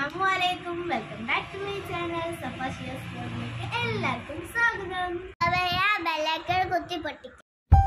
അസ്സലാമലൈക്കും welcome back to my channel സഫാഷിയസ് ബ്ലോഗിലേക്ക് എല്ലാവർക്കും സ്വാഗതം അവയാ ബെല്ലക്കൽ കുത്തി പൊട്ടിക്കും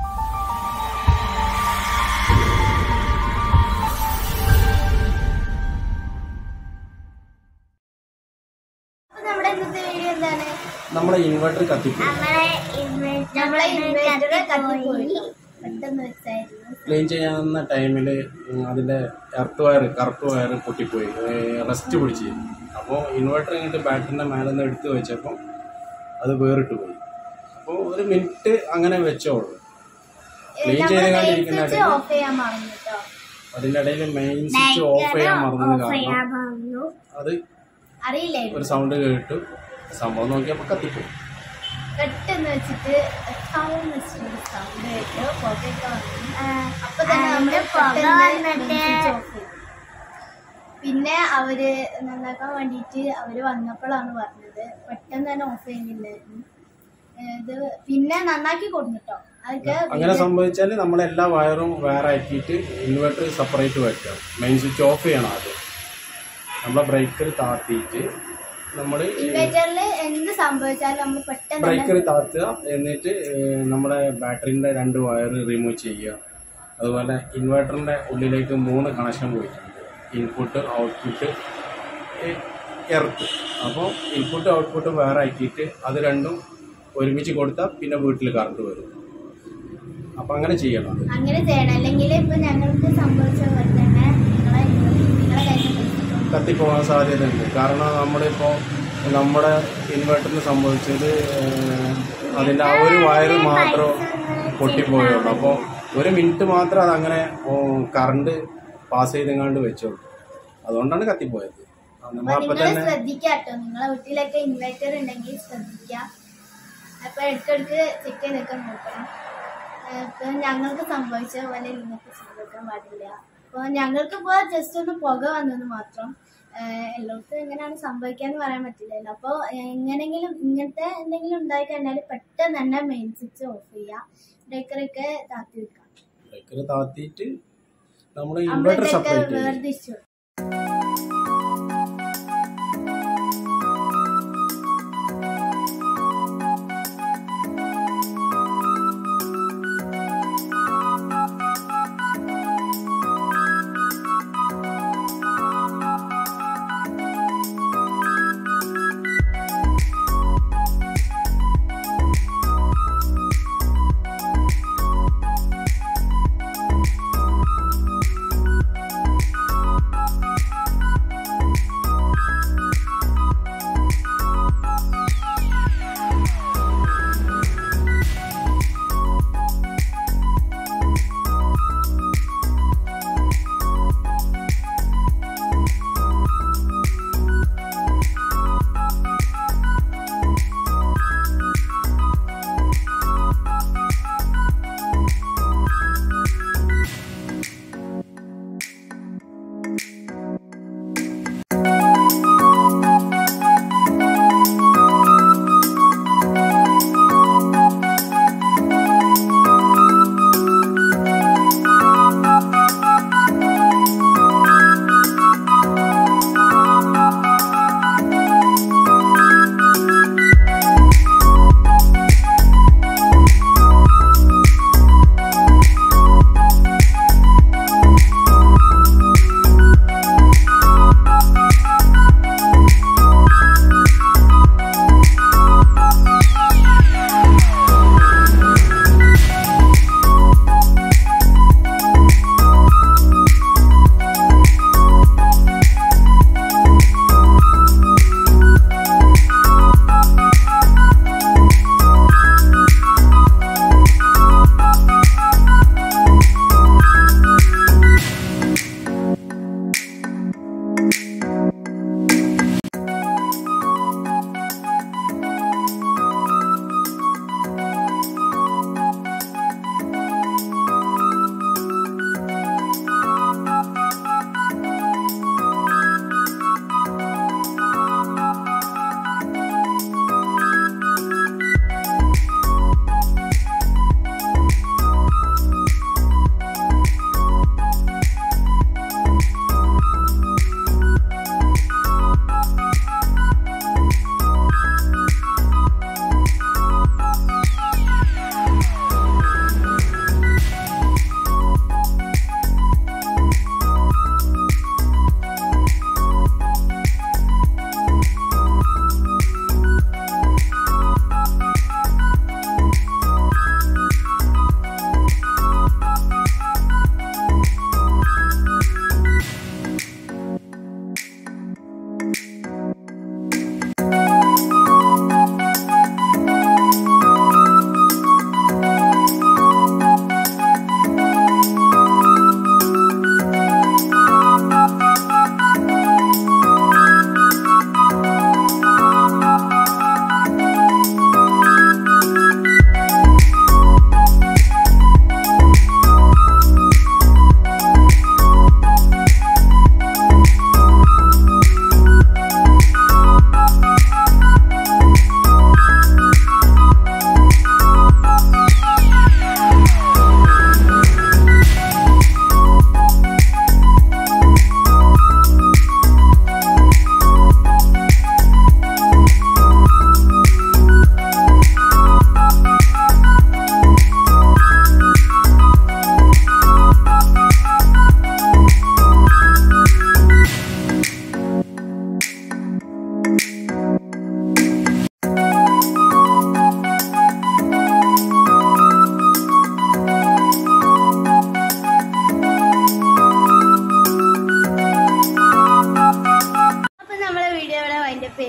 അപ്പൊ നമ്മുടെ ഇന്നത്തെ വീഡിയോ എന്താണ് നമ്മളെ ഇൻവെർട്ടർ കത്തിപ്പോയി നമ്മളെ ഇൻവെർട്ടർ കത്തിപ്പോയി പെട്ടെന്ന് വെച്ചായിരുന്നു ക്ലീൻ ചെയ്യാവുന്ന ടൈമിൽ അതിൻ്റെ എർത്ത് വയർ കറുപ്പ് വയർ പൊട്ടിപ്പോയി റെസ്റ്റ് പിടിച്ച് അപ്പോൾ ഇൻവെർട്ടർ ഇങ്ങോട്ട് ബാറ്ററിൻ്റെ മേലെ നിന്ന് എടുത്ത് വെച്ചപ്പോൾ അത് വേറിട്ട് പോയി അപ്പോൾ ഒരു മിനിറ്റ് അങ്ങനെ വെച്ചോളൂ ക്ലീൻ ചെയ്തുകൊണ്ടിരിക്കുന്ന സ്വിച്ച് ഇടയിൽ ഓഫ് ചെയ്യാൻ മറന്നു കേട്ടോ അതിൻ്റെ ഇടയിൽ മെയിൻ സ്വിച്ച് ഓഫ് ചെയ്യാൻ മറന്നത് കാരണം അത് അറിയില്ലായിരുന്നു ഒരു സൗണ്ട് കേട്ടു സംഭവം നോക്കിയപ്പോൾ കത്തിപ്പോയി പെട്ടെന്ന് വെച്ചിട്ട് സൗണ്ട് വെച്ചിട്ട് സൗണ്ട് കേട്ടു പുകയൊക്കെ വന്നു അപ്പൊ തന്നെ നമ്മള് പെട്ടെന്ന് switch off ചെയ്തു. പിന്നെ അവര് നന്നാക്കാൻ വേണ്ടിയിട്ട് അവര് വന്നപ്പോഴാണ് പറഞ്ഞത് പെട്ടെന്ന് തന്നെ ഓഫ് ചെയ്യുന്നില്ലായിരുന്നു ഏഹ് ഇത് പിന്നെ നന്നാക്കി കൊടുത്തിട്ടോ അതൊക്കെ അങ്ങനെ സംഭവിച്ചാൽ നമ്മൾ എല്ലാ വയറും വേറെ ആക്കിയിട്ട് ഇൻവെർട്ടർ സെപ്പറേറ്റ് വെക്കണം മെയിൻ സ്വിച്ച് ഓഫ് ചെയ്യണം ആദ്യം നമ്മളെ ബ്രേക്കർ താത്തിയിട്ട് നമ്മൾ ഇൻവേറ്ററിൽ എന്ത് സംഭവിച്ചാലും നമ്മൾ പെട്ടെന്ന് തന്നെ ബ്രേക്കർ താത്തുക എന്നിട്ട് ഏഹ്, നമ്മുടെ ബാറ്ററിന്റെ രണ്ട് വയർ റിമൂവ് ചെയ്യുക അതുപോലെ ഇൻവെർട്ടറിന്റെ ഉള്ളിലേക്ക് മൂന്ന് കണക്ഷൻ പോയിട്ടുണ്ട് ഇൻപുട്ട് ഔട്ട്പുട്ട് എർത്ത് അപ്പോൾ ഇൻപുട്ട് ഔട്ട്പുട്ട് വേറെ ആക്കിയിട്ട് അത് രണ്ടും ഒരുമിച്ച് കൊടുത്താൽ പിന്നെ വീട്ടിൽ കറണ്ട് വരും അപ്പം അങ്ങനെ ചെയ്യണം അത് അങ്ങനെ ചെയ്യണം അല്ലെങ്കിൽ ഇപ്പൊ ഞങ്ങൾക്ക് സംഭവിച്ച പോലെ തന്നെ നിങ്ങളെ നിങ്ങളെ കയ്യിൽ കത്തിപ്പോകാൻ സാധ്യതയുണ്ട് കാരണം നമ്മളിപ്പോൾ നമ്മുടെ ഇൻവെർട്ടറിന് സംഭവിച്ചത് ഏഹ്, അതിൻ്റെ ആ ഒരു വയറ് മാത്രം പൊട്ടിപ്പോയുള്ളൂ അപ്പോൾ ഒരു മിനിറ്റ് മാത്രം അതങ്ങനെ കറണ്ട് പാസ് ചെയ്തെങ്ങാണ്ട് വെച്ചോളൂ അതുകൊണ്ടാണ് കത്തിപ്പോയത് നമ്മളപ്പോൾ നിങ്ങൾ തന്നെ ശ്രദ്ധിക്കാട്ടോ നിങ്ങളെ വീട്ടിലൊക്കെ ഇൻവെർട്ടർ ഉണ്ടെങ്കിൽ ശ്രദ്ധിക്കുക അപ്പൊ ഇടയ്ക്കിടയ്ക്ക് ചെക്ക് ചെയ്തൊക്കെ നോക്കണം ഏഹ് ഇപ്പൊ ഞങ്ങൾക്ക് സംഭവിച്ച പോലെ നിങ്ങൾക്ക് സംഭവിക്കാൻ പാടില്ല അപ്പൊ ഞങ്ങൾക്ക് ഇപ്പൊ ജസ്റ്റ് ഒന്ന് പുക വന്നത് മാത്രം ഏഹ് എല്ലായിടത്തും എങ്ങനെയാണ് സംഭവിക്കാന്ന് പറയാൻ പറ്റില്ലല്ലോ അപ്പോൾ എങ്ങനെങ്കിലും ഇങ്ങനത്തെ എന്തെങ്കിലും ഉണ്ടായി കഴിഞ്ഞാൽ പെട്ടെന്ന് തന്നെ മെയിൻ സ്വിച്ച് ഓഫ് ചെയ്യുക ബ്രേക്കറൊക്കെ താത്തി വെക്കാം ബ്രേക്കർ താത്തിയിട്ട് നമ്മൾ ഇൻവെർട്ടർ നമ്മളിതൊക്കെ സെപ്പറേറ്റ് ചെയ്യും വേർതിരിച്ചു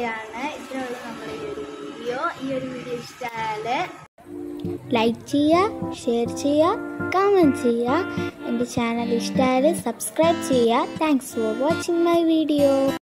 ആണ് ഇത്രയുള്ള നമ്മുടെ ഈ ഒരു വീഡിയോ ഈ ഒരു വീഡിയോ ഇഷ്ടമായാൽ ലൈക്ക് ചെയ്യുക ഷെയർ ചെയ്യുക കമൻറ്റ് ചെയ്യുക എൻ്റെ ചാനൽ ഇഷ്ടമായാൽ സബ്സ്ക്രൈബ് ചെയ്യുക thanks for watching my video